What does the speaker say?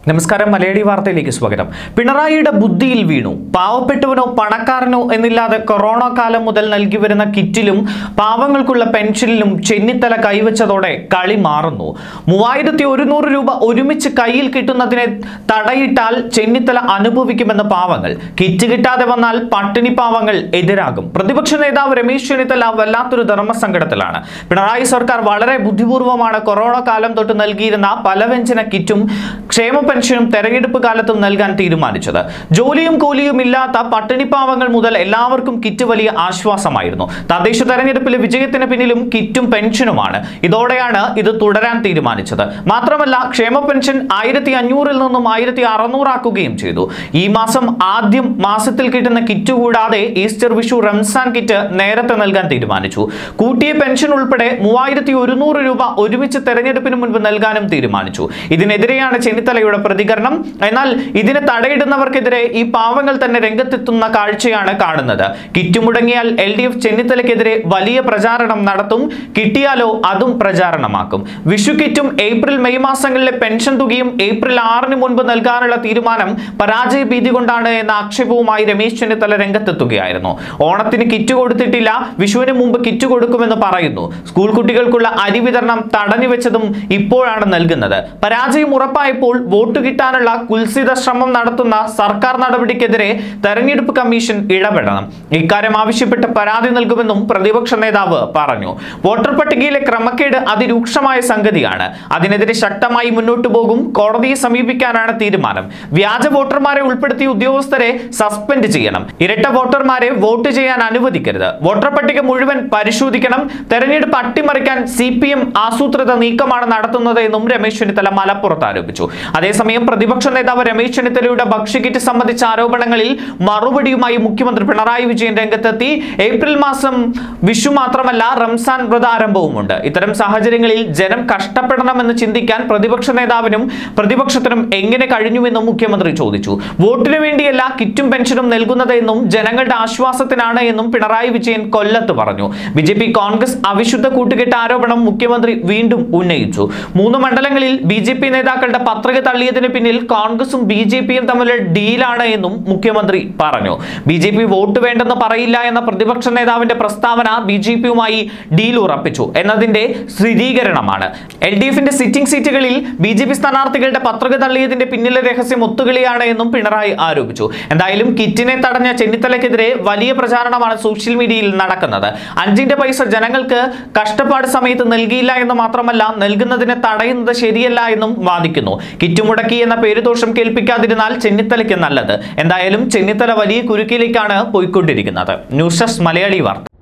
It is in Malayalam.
നമസ്കാരം മലയാളി വാർത്തയിലേക്ക് സ്വാഗതം പിണറായിയുടെ ബുദ്ധിയിൽ വീണു പാവപ്പെട്ടവനോ പണക്കാരനോ എന്നില്ലാതെ കൊറോണ കാലം മുതൽ നൽകി വരുന്ന കിറ്റിലും പാവങ്ങൾക്കുള്ള പെൻഷനിലും ചെന്നിത്തല കൈവച്ചതോടെ കളി മാറുന്നു മൂവായിരത്തി ഒരുന്നൂറ് രൂപ ഒരുമിച്ച് കയ്യിൽ കിട്ടുന്നതിനെ തടയിട്ടാൽ ചെന്നിത്തല അനുഭവിക്കുമെന്ന് പാവങ്ങൾ കിറ്റ് കിട്ടാതെ വന്നാൽ പട്ടിണി പാവങ്ങൾ എതിരാകും പ്രതിപക്ഷ നേതാവ് രമേശ് ചെന്നിത്തല വല്ലാത്തൊരു ധർമ്മസങ്കടത്തിലാണ് പിണറായി സർക്കാർ വളരെ ബുദ്ധിപൂർവ്വമാണ് കൊറോണ കാലം തൊട്ട് നൽകിയിരുന്ന പലവ്യഞ്ജന കിറ്റും ക്ഷേമ പെൻഷനും തെരഞ്ഞെടുപ്പ് കാലത്തും നൽകാൻ തീരുമാനിച്ചത് ജോലിയും കൂലിയും ഇല്ലാത്ത പട്ടിണിപ്പാവങ്ങൾ മുതൽ എല്ലാവർക്കും കിറ്റ് വലിയ ആശ്വാസമായിരുന്നു തദ്ദേശ തെരഞ്ഞെടുപ്പിലെ വിജയത്തിന് പിന്നിലും കിറ്റും പെൻഷനുമാണ് ഇതോടെയാണ് ഇത് തുടരാൻ തീരുമാനിച്ചത് മാത്രമല്ല ക്ഷേമ പെൻഷൻ ആയിരത്തി അഞ്ഞൂറിൽ നിന്നും ആയിരത്തി അറുന്നൂറാക്കുകയും ചെയ്തു ഈ മാസം ആദ്യം മാസത്തിൽ കിട്ടുന്ന കിറ്റ് കൂടാതെ ഈസ്റ്റർ വിഷു റംസാൻ കിറ്റ് നേരത്തെ നൽകാൻ തീരുമാനിച്ചു കൂട്ടിയ പെൻഷൻ ഉൾപ്പെടെ മൂവായിരത്തി ഒരുന്നൂറ് രൂപ ഒരുമിച്ച് തെരഞ്ഞെടുപ്പിന് മുൻപ് നൽകാനും തീരുമാനിച്ചു ഇതിനെതിരെയാണ് ചെന്നിത്തലയുടെ പ്രതികരണം എന്നാൽ ഇതിന് തടയിടുന്നവർക്കെതിരെ ഈ പാവങ്ങൾ തന്നെ രംഗത്തെത്തുന്ന കാഴ്ചയാണ് കാണുന്നത് കിറ്റ് മുടങ്ങിയാൽ എൽ ഡി എഫ് ചെന്നിത്തലയ്ക്കെതിരെ വലിയ പ്രചാരണം നടത്തും കിട്ടിയാലോ അതും പ്രചാരണമാക്കും വിഷു കിറ്റും ഏപ്രിൽ മെയ് മാസങ്ങളിലെ പെൻഷൻ തുകയും ഏപ്രിൽ ആറിന് മുൻപ് നൽകാനുള്ള തീരുമാനം പരാജയ ഭീതി കൊണ്ടാണ് എന്ന ആക്ഷേപവുമായി രമേശ് ചെന്നിത്തല രംഗത്തെത്തുകയായിരുന്നു ഓണത്തിന് കിറ്റ് കൊടുത്തിട്ടില്ല വിഷുവിന് മുമ്പ് കിറ്റ് കൊടുക്കുമെന്ന് പറയുന്നു സ്കൂൾ കുട്ടികൾക്കുള്ള അരി വിതരണം തടഞ്ഞു വെച്ചതും ഇപ്പോഴാണ് നൽകുന്നത് പരാജയം ഉറപ്പായപ്പോൾ വോട്ട് കിട്ടാനുള്ള കുൽസിത ശ്രമം നടത്തുന്ന സർക്കാർ നടപടിക്കെതിരെ തെരഞ്ഞെടുപ്പ് കമ്മീഷൻ ഇടപെടണം ഇക്കാര്യം ആവശ്യപ്പെട്ട് പരാതി നൽകുമെന്നും പ്രതിപക്ഷ നേതാവ് പറഞ്ഞു വോട്ടർ പട്ടികയിലെ ക്രമക്കേട് അതിരൂക്ഷമായ സംഗതിയാണ് അതിനെതിരെ ശക്തമായി മുന്നോട്ടു പോകും കോടതിയെ സമീപിക്കാനാണ് തീരുമാനം വ്യാജ വോട്ടർമാരെ ഉൾപ്പെടുത്തിയ ഉദ്യോഗസ്ഥരെ സസ്പെൻഡ് ചെയ്യണം ഇരട്ട വോട്ടർമാരെ വോട്ട് ചെയ്യാൻ അനുവദിക്കരുത് വോട്ടർ പട്ടിക മുഴുവൻ പരിശോധിക്കണം തെരഞ്ഞെടുപ്പ് അട്ടിമറിക്കാൻ സി പി എം ആസൂത്രിത നീക്കമാണ് നടത്തുന്നത് എന്നും രമേശ് ചെന്നിത്തല മലപ്പുറത്ത് ആരോപിച്ചു അതേസമയം പ്രതിപക്ഷ നേതാവ് രമേശ് ചെന്നിത്തലയുടെ ഭക്ഷ്യക്കിറ്റ് സംബന്ധിച്ച ആരോപണങ്ങളിൽ മറുപടിയുമായി മുഖ്യമന്ത്രി പിണറായി വിജയൻ രംഗത്തെത്തി ഏപ്രിൽ മാസം വിഷു മാത്രമല്ല റംസാൻ വ്രതാരംഭവുമുണ്ട് ഇത്തരം സാഹചര്യങ്ങളിൽ ജനം കഷ്ടപ്പെടണമെന്ന് ചിന്തിക്കാൻ പ്രതിപക്ഷ നേതാവിനും പ്രതിപക്ഷത്തിനും എങ്ങനെ കഴിഞ്ഞുവെന്നും മുഖ്യമന്ത്രി ചോദിച്ചു വോട്ടിനു വേണ്ടിയല്ല കിറ്റും പെൻഷനും നൽകുന്നത് എന്നും ജനങ്ങളുടെ ആശ്വാസത്തിനാണ് എന്നും പിണറായി വിജയൻ കൊല്ലത്ത് പറഞ്ഞു ബി ജെ പി കോൺഗ്രസ് അവിശുദ്ധ കൂട്ടുകെട്ട് ആരോപണം മുഖ്യമന്ത്രി വീണ്ടും ഉന്നയിച്ചു മൂന്ന് മണ്ഡലങ്ങളിൽ ബി ജെ പി നേതാക്കളുടെ പത്രിക തള്ളിയതിന് പിന്നിൽ കോൺഗ്രസും ബി ജെ പിയും തമ്മിലുള്ള ഡീലാണ് എന്നും മുഖ്യമന്ത്രി പറഞ്ഞു ബി ജെ പി വോട്ട് വേണ്ടെന്ന് പറയില്ല എന്ന പ്രതിപക്ഷ നേതാവിന്റെ പ്രസ്താവന ബി ജെ പിയുമായി ഡീൽ ഉറപ്പിച്ചു എന്നതിന്റെ സ്ഥിരീകരണമാണ് എൽ ഡി എഫിന്റെ സിറ്റിംഗ് സീറ്റുകളിൽ ബി ജെ പി സ്ഥാനാർത്ഥികളുടെ പത്രിക തള്ളിയതിന്റെ പിന്നിലെ രഹസ്യം ഒത്തുകളിയാണ് എന്നും പിണറായി ആരോപിച്ചു എന്തായാലും കിറ്റിനെ തടഞ്ഞ ചെന്നിത്തലയ്ക്കെതിരെ വലിയ പ്രചാരണമാണ് സോഷ്യൽ മീഡിയയിൽ നടക്കുന്നത് അഞ്ചിന്റെ പൈസ ജനങ്ങൾക്ക് കഷ്ടപ്പാട് സമയത്ത് നൽകിയില്ല എന്ന് മാത്രമല്ല നൽകുന്നതിനെ തടയുന്നത് ശരിയല്ല എന്നും വാദിക്കുന്നു കിറ്റ് മുടക്കി എന്ന പേരുദോഷം കേൾപ്പിക്കാതിരുന്നാൽ ചെന്നിത്തലയ്ക്ക് നല്ലത് എന്തായാലും ചെന്നിത്തല വലിയ കുരുക്കിലേക്കാണ് പോയിക്കൊണ്ടിരിക്കുന്നത് ന്യൂസ് ഡെസ്ക് മലയാളി വാർത്ത